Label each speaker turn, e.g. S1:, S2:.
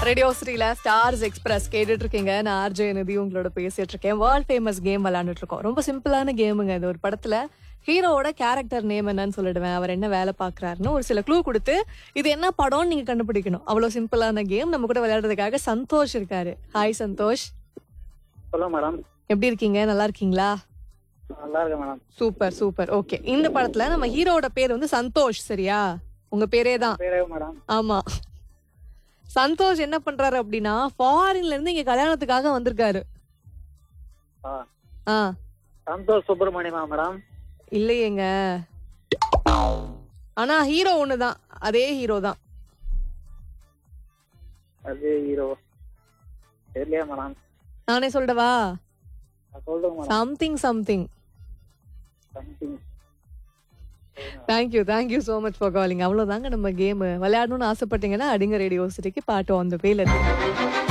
S1: radio Srila stars express கேட்டுட்டு இருக்கீங்க நான் ஆர்ஜே நிதி உங்களோட பேசிட்டு இருக்கேன் வேர்ல்ட் ஃபேமஸ் கேம் விளையாண்டுட்டு இருக்கோம் ரொம்ப சிம்பிளான கேமுங்க இது ஒரு படத்துல ஹீரோவோட கேரக்டர் நேம் என்னன்னு சொல்லிடுவேன் அவர் என்ன வேலை பாக்குறாருன்னு ஒரு சில க்ளூ கொடுத்து இது என்ன படம்னு நீங்க கண்டுபிடிக்கணும் அவ்வளவு சிம்பிளான கேம் நம்ம கூட விளையாடுறதுக்காக சந்தோஷ் இருக்காரு ஹாய் சந்தோஷ்
S2: சொல்லுங்க மேடம்
S1: எப்படி இருக்கீங்க நல்லா இருக்கீங்களா
S2: நல்லா இருக்கேன் மேடம்
S1: சூப்பர் சூப்பர் ஓகே இந்த படத்துல நம்ம ஹீரோவோட பேர் வந்து சந்தோஷ் சரியா உங்க பேரே தான்
S2: பேரே மேடம்
S1: ஆமா சந்தோஷ் என்ன பண்றாரு அப்படின்னா ஃபாரின்ல இருந்து இங்க கல்யாணத்துக்காக வந்திருக்காரு
S2: ஆ
S1: ஆ
S2: சந்தோஷ் சுப்பிரமணியமா மேடம்
S1: இல்லையேங்க ஆனா ஹீரோ ஒண்ணுதான் அதே ஹீரோ தான்
S2: அது ஹீரோ தெரியலையா மேடம்
S1: நானே சொல்லவா
S2: சொல்லுங்க madam
S1: something something
S2: something
S1: thank you thank you so much for calling அவ்வளோதாங்க நம்ம கேம் விளையாடணும்னு ஆசைப்பட்டீங்கன்னா அடிங்க ரேடியோ சிட்டிக்கு பாட்டு அந்த பேல இருக்கு